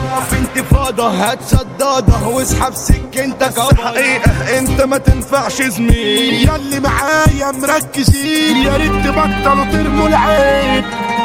في انتفاضة هات صدادة واسحب سكينتك حقيقة انت ما تنفعش زميل ياللي معايا مركزين يا ريت تبطلوا ترموا العيب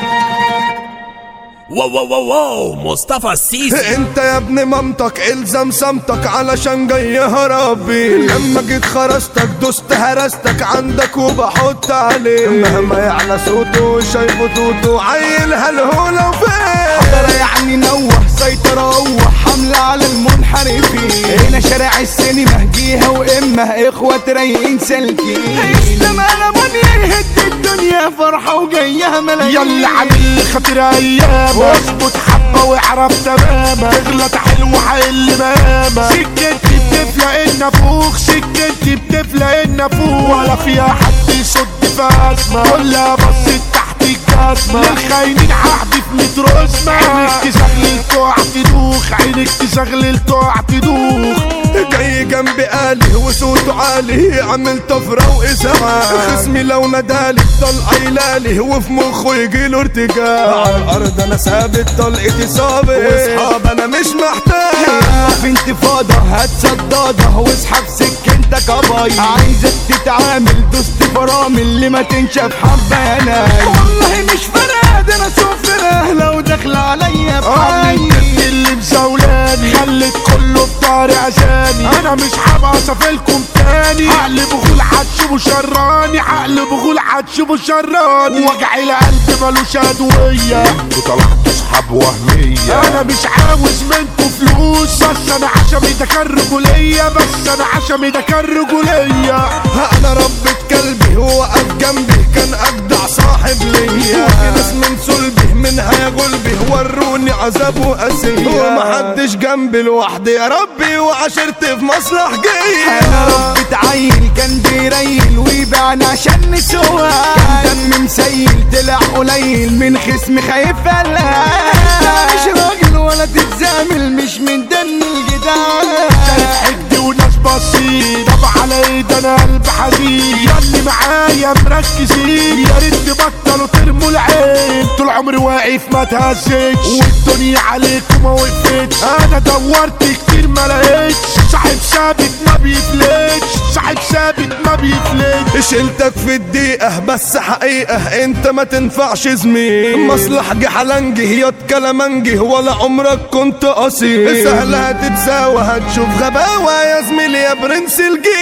واو واو واو واو مصطفى السيسي انت يا ابن مامتك الزم صمتك علشان جاي هربي لما جيت خرستك دوست هرستك عندك وبحط عليه مهما يعلى صوته شايفه توتو عيل هالهولة وفين حضر يعني نوه سيطرة روح حملة على المنحرفين هنا شارع السينما جيها وإمه إخوة رايقين سالكين إسلام أنا من يهد الدنيا فرحة وجايها ملايين يلا عامل خاطر ايام اظبط حبه واعرف تماما تغلط حلو حل ماما سكتي بتفلق النافوخ سكتي بتفلق النافوخ ولا فيها حد يصد في ازمه كلها بصت تحت الجزمه للخاينين عهدي في مترو اسمه عينك تزغلل تقع تدوخ عينك تزغلل تقع تدوخ جاي جنبي آلي وصوته عالي عامل طفرة وإزعاج خصمي لو نادالي طلقة يلالي وفي مخه يجيله ارتجاع على الأرض أنا ثابت طلقتي صابت وأصحاب أنا مش محتاج في انتفاضة هات صدادة واسحب سكينتك اباي عايزك تتعامل دوست فرامل اللي ما تنشف حبة يا ناي والله مش فارقة ده انا سفرة لو داخلة عليا بحالي انت اللي مزولاني خلت كله بطاري عشاني انا مش هبقى صافلكم تاني عقل بغول هتشوفوا شراني عقل بغول هتشوفوا شراني وجع القلب ملوش ادويه انتوا طلعتوا صحاب وهميه انا مش عاوز منكم فلوس بس انا عشمي ده كان رجوليه بس انا عشمي ده كان رجوليه أنا ربة كلبي وقف جنبي كان أجدع صاحب ليا وفي ناس من صلبي منها يا قلبي وروني عذاب وأسية ومحدش جنبي لوحدي يا ربي وعشرت في مصلح انا جاية ربة عيل كان بيريل ويبيعني عشان نسوى كان دم مسيل طلع قليل من خصم خايف فلا مش راجل ولا تتزامل مش من دم الجدعان شايف حد وناس بسيط طب على ايد انا قلب حديد ياللي معايا مركزين يا ريت تبطلوا ترموا العين طول عمري واقف ما تهزتش والدنيا عليكم ما وقفتش انا دورت كتير ما لقيتش صاحب ثابت ما بيفلتش صاحب ثابت ما بيفلتش شلتك في الدقيقة بس حقيقة انت ما تنفعش زميل مصلح جحلنجي ياض كلامنجي ولا عمرك كنت اصيل سهلة هتتساوى هتشوف غباوة يا زميلي يا برنس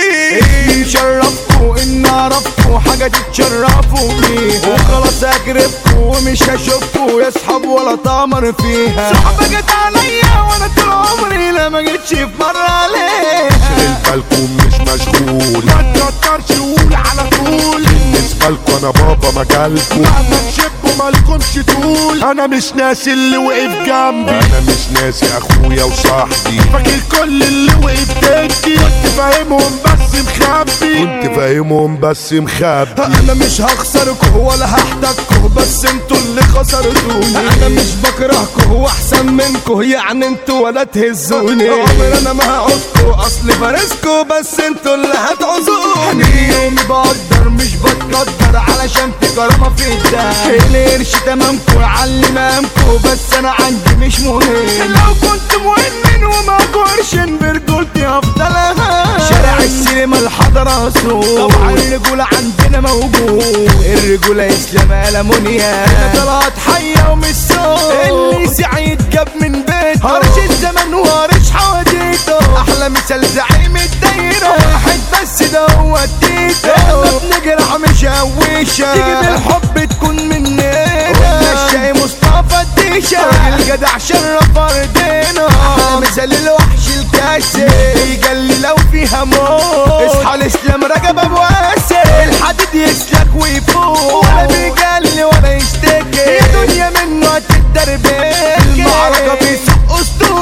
الجيل شرفكوا ان عرفكوا حاجة تتشرفوا بيها وخلاص اجربكوا ومش هشوفكوا يا اصحاب ولا تمر فيها صحبة جت عليا وانا طول عمري لا ما جيتش في مرة عليها بالكم مش مشغول ما تكترش قول على طول بالنسبة لكم انا بابا مجالكم مهما تشبوا مالكمش طول انا مش ناسي اللي وقف جنبي انا مش ناسي اخويا وصاحبي فاكر كل اللي وقف ضدي كنت فاهمهم بس مخبي كنت فاهمهم بس مخبي انا مش هخسركوا ولا هحتاجكوا بس انتوا اللي خسرتوني انا مش بكرهكوا واحسن منكوا يعني انتوا ولا تهزوني عمر انا ما هعوزكوا اصل فارسكوا بس انتوا اللي هتعوزوني يومي بقدر مش بتقدر علشان في كرامة في الدم القرش تمامكو علي مامكو بس انا عندي مش مهم لو كنت مهم وما قرشن برجولتي افضلها شارع السينما الحضرة سوق طبعا الرجولة عندنا موجود الرجولة اسلام المونيا طلعت حية ومش سوق اللي سعيد جاب من بيته هرش الزمن وهرش حواديته احلى مثال زعيم الدايرة واحد بس ده هو التيتو احنا بنجرح مش هويشة تيجي بالحب تكون مننا الشاي مصطفى الديشة الجدع شرف ارضنا احلى مثال الوحش الكاسي يجلي لو فيها موت اصحى الاسلام رجب ابو اسد الحديد يسلك ويفوق ولا بيجلي ولا يشتكي يا دنيا منه هتتدربك المعركة بيسوق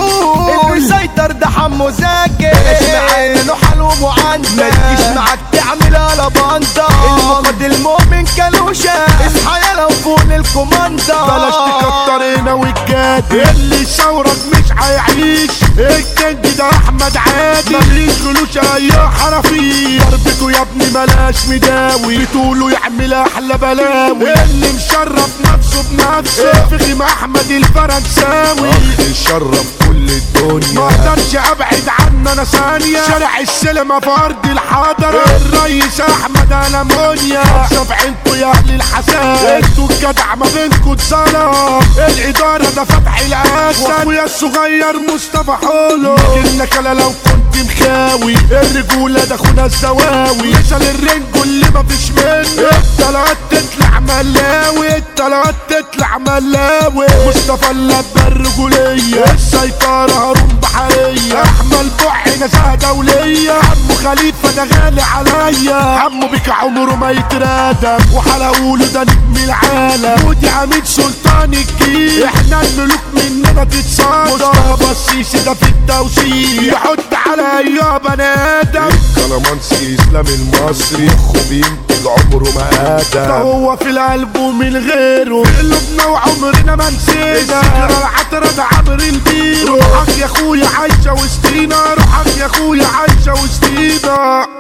اسطول المسيطر ده حمو زكي بلاش معانا له حلو معاندة ما تجيش معاك تعمل على باندا المقاد المؤمن كالوشة اصحى يا لو فوق الكوماندا بلاش تكتر انا والجاد اللي ثورك مش هيعيش الكنج ده احمد عادي مفيش غلوش اي حرفيش ضربته يا ابني ملاش مداوي بتقولوا يعمل احلى بلاوي اللي مشرف نفسه بنفسه فخم احمد الفرنساوي يشرف كل الدنيا ما اقدرش ابعد عنه انا ثانية شارع السينما في ارض الحضرة الريس احمد المونيا سبعينكوا يا اهل الحسن انتوا الجدع ما بينكوا اتظلم الادارة ده فتح الاسد واخويا الصغير مصطفى حولو انك انا لو كنت مخاوي الرجولة ده اخونا الزواوي مثل الرنجو اللي ما فيش منه الطلعات تطلع ملاوي الطلعات تطلع ملاوي مصطفى اللبة الرجولية السيطرة هارون بحرية احمد بوعي نزاهة دولية عمو خليفة ده غالي عليا عمو بك عمره ما يترادم وحلاقوله ده نجم العالم ودي عميد سلطان الجيل احنا الملوك مننا تتصادم مصطفى السيسي ده في التوصيل يحط على اي بني ادم كلامانسي اسلام المصري مخه بينتج عمره ما ده ادم هو في القلب ومن غيره في قلوبنا وعمرنا ما نسينا الذكرى العطرة ده عبر البيرو روحك يا اخويا عايشة وسطينا روحك يا اخويا عايشة وسطينا